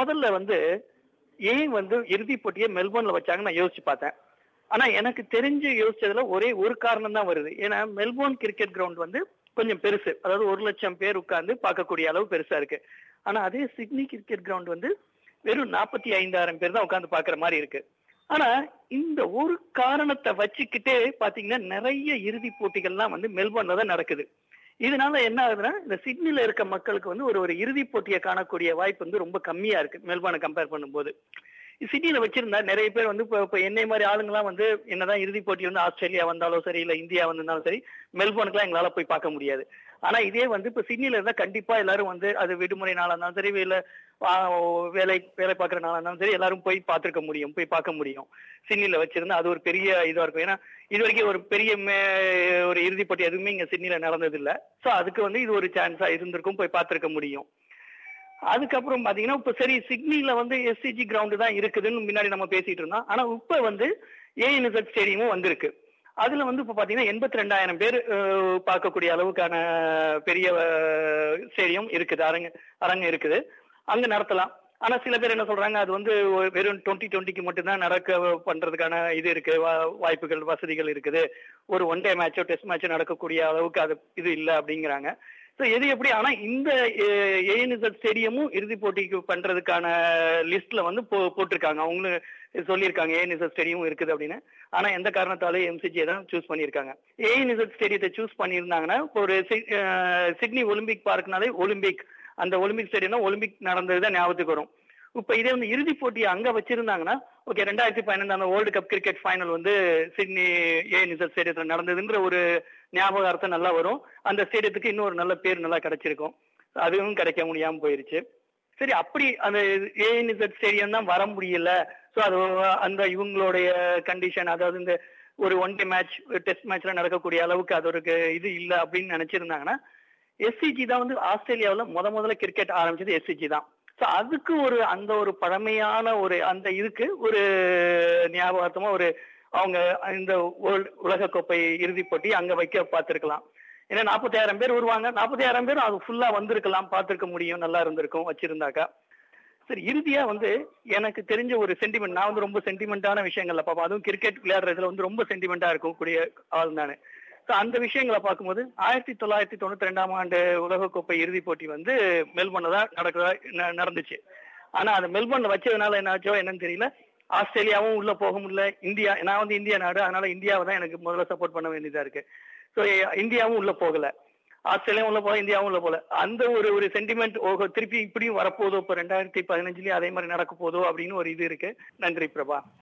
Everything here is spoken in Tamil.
முதல்ல வந்து ஏன் வந்து இறுதிப் போட்டியை மெல்போர்ன்ல வச்சாங்கன்னு நான் யோசிச்சு பார்த்தேன் ஆனா எனக்கு தெரிஞ்சு யோசிச்சதுல ஒரே ஒரு காரணம் தான் வருது ஏன்னா மெல்போர்ன் கிரிக்கெட் கிரவுண்ட் வந்து கொஞ்சம் பெருசு அதாவது ஒரு லட்சம் பேர் உட்கார்ந்து பார்க்கக்கூடிய அளவு பெருசா இருக்கு ஆனா அதே சிட்னி கிரிக்கெட் கிரவுண்ட் வந்து வெறும் நாற்பத்தி ஐந்தாயிரம் பேர் தான் உட்கார்ந்து பாக்குற மாதிரி இருக்கு ஆனா இந்த ஒரு காரணத்தை வச்சுக்கிட்டே பாத்தீங்கன்னா நிறைய இறுதி போட்டிகள்லாம் வந்து மெல்போர்ன்ல தான் நடக்குது இதனால என்ன ஆகுதுன்னா இந்த சிட்னில இருக்க மக்களுக்கு வந்து ஒரு ஒரு இறுதி போட்டியை காணக்கூடிய வாய்ப்பு வந்து ரொம்ப கம்மியா இருக்கு மெல்போர்னை கம்பேர் பண்ணும்போது சிட்டியில வச்சிருந்தா நிறைய பேர் வந்து இப்போ இப்போ என்னை மாதிரி ஆளுங்கலாம் வந்து என்னதான் இறுதி போட்டி வந்து ஆஸ்திரேலியா வந்தாலும் சரி இல்ல இந்தியா வந்திருந்தாலும் சரி மெல்போர்னுக்குலாம் எங்களால போய் பார்க்க முடியாது ஆனா இதே வந்து இப்ப சிட்னில இருந்தா கண்டிப்பா எல்லாரும் வந்து அது விடுமுறை நாளா இருந்தாலும் சரி இல்ல ஆ, வேலை வேலை பார்க்குற நாளா இருந்தாலும் சரி எல்லாரும் போய் பார்த்திருக்க முடியும் போய் பார்க்க முடியும் சிட்னில வச்சிருந்தா அது ஒரு பெரிய இதுவா இருக்கும் ஏன்னா இது வரைக்கும் ஒரு பெரிய மே- ஒரு இறுதிப் போட்டி எதுவுமே இங்க சிட்னில நடந்தது இல்ல சோ அதுக்கு வந்து இது ஒரு சான்ஸா இருந்திருக்கும் போய் பார்த்திருக்க முடியும் அதுக்கப்புறம் பாத்தீங்கன்னா இப்ப சரி சிட்னில வந்து எஸ்சிஜி கிரவுண்டு தான் இருக்குதுன்னு முன்னாடி நம்ம பேசிட்டு இருந்தோம் ஆனா இப்ப வந்து ஏஎன்எஸ்எட் ஸ்டேடியமும் வந்திருக்கு அதுல வந்து இப்ப பாத்தீங்கன்னா எண்பத்தி ரெண்டாயிரம் பேர் அஹ், பார்க்கக்கூடிய அளவுக்கான பெரிய ஸ்டேடியம் இருக்குது அரங்கு அரங்கு இருக்குது அங்க நடத்தலாம் ஆனா சில பேர் என்ன சொல்றாங்க அது வந்து ஒரு வெறும் டுவெண்ட்டி டுவெண்ட்டிக்கு மட்டும்தான் நடக்க பண்றதுக்கான இது இருக்கு வா- வாய்ப்புகள் வசதிகள் இருக்குது ஒரு ஒன் டே மேட்சோ டெஸ்ட் மேட்சோ நடக்கக்கூடிய அளவுக்கு அது இது இல்லை அப்படிங்கிறாங்க ஸோ எது எப்படி ஆனா இந்த ஏஎன்இசட் ஸ்டேடியமும் இறுதிப் போட்டிக்கு பண்றதுக்கான லிஸ்ட்ல வந்து போ போட்டிருக்காங்க அவங்களும் சொல்லியிருக்காங்க ஏஎன்இசட் ஸ்டேடியம் இருக்குது அப்படின்னு ஆனா எந்த காரணத்தாலும் எம்சிஜி தான் சூஸ் பண்ணியிருக்காங்க ஏஎன்இசட் ஸ்டேடியத்தை சூஸ் பண்ணியிருந்தாங்கன்னா இப்போ ஒரு சி- அஹ் சிட்னி ஒலிம்பிக் பார்க்னாலே ஒலிம்பிக் அந்த ஒலிம்பிக் ஸ்டேடியம் ஒலிம்பிக் நடந்தது தான் ஞாபகத்துக்கு வரும் இப்ப இதே வந்து இறுதிப் போட்டியை அங்க வச்சிருந்தாங்கன்னா ஓகே ரெண்டாயிரத்தி பதினஞ்சு அந்த வேர்ல்டு கப் கிரிக்கெட் ஃபைனல் வந்து சிட்னி ஏஎன்இசட் ஸ்டேடியத்தில் நடந்ததுன்ற ஒரு ஞாபகார்த்தம் நல்லா வரும் அந்த ஸ்டேடியத்துக்கு இன்னும் ஒரு நல்ல பேர் நல்லா கிடைச்சிருக்கும் அதுவும் கிடைக்க முடியாம போயிருச்சு சரி அப்படி அந்த ஏஎன்இசட் ஸ்டேடியம் தான் வர முடியல ஸோ அது அந்த இவங்களுடைய கண்டிஷன் அதாவது இந்த ஒரு ஒன் டே மேட்ச் டெஸ்ட் மேட்ச்ல நடக்கக்கூடிய அளவுக்கு அது ஒரு க- இது இல்லை அப்படின்னு நினைச்சிருந்தாங்கன்னா எஸ்சிஜி தான் வந்து ஆஸ்திரேலியாவுல முத முதல்ல கிரிக்கெட் ஆரம்பிச்சது எஸ்சிஜி தான் ஸோ அதுக்கு ஒரு அந்த ஒரு பழமையான ஒரு அந்த இதுக்கு ஒரு ஞாபகார்த்தமா ஒரு அவங்க இந்த வேர்ல்டு உலகக்கோப்பை இறுதிப் போட்டி அங்க வைக்க பார்த்திருக்கலாம் ஏன்னா நாற்பத்தாயிரம் பேர் வருவாங்க நாற்பத்தாயிரம் பேரும் அது ஃபுல்லா வந்திருக்கலாம் பார்த்திருக்க முடியும் நல்லா இருந்திருக்கும் வச்சிருந்தாக்கா சரி இறுதியா வந்து எனக்கு தெரிஞ்ச ஒரு சென்டிமெண்ட் நான் வந்து ரொம்ப சென்டிமெண்டான விஷயங்கள்ல பார்ப்பேன் அதுவும் கிரிக்கெட் விளையாடுறதுல வந்து ரொம்ப சென்டிமெண்டா இருக்கும் கூடிய ஆள் நான் ஸோ அந்த விஷயங்களை பார்க்கும்போது ஆயிரத்தி தொள்ளாயிரத்தி தொண்ணூத்தி ரெண்டாம் ஆண்டு உலகக்கோப்பை இறுதிப் போட்டி வந்து மெல்போர்ன்ல தான் நடக்கிறதா ந- நடந்துச்சு ஆனா அது மெல்போர்ன்ல வச்சதுனால என்ன ஆச்சோ என்னன்னு தெரியல ஆஸ்திரேலியாவும் உள்ள போக முடியல இந்தியா நான் வந்து இந்தியா நாடு அதனால இந்தியாவை தான் எனக்கு முதல்ல சப்போர்ட் பண்ண வேண்டியதா இருக்கு ஸோ இந்தியாவும் உள்ள போகல ஆஸ்திரேலியாவும் உள்ள போல இந்தியாவும் உள்ள போல அந்த ஒரு ஒரு சென்டிமெண்ட் ஓஹோ திருப்பி இப்படியும் வரப்போதோ இப்போ ரெண்டாயிரத்தி பதினஞ்சுலயும் அதே மாதிரி நடக்க போதோ அப்படின்னு ஒரு இது இருக்கு நன்றி பிரபா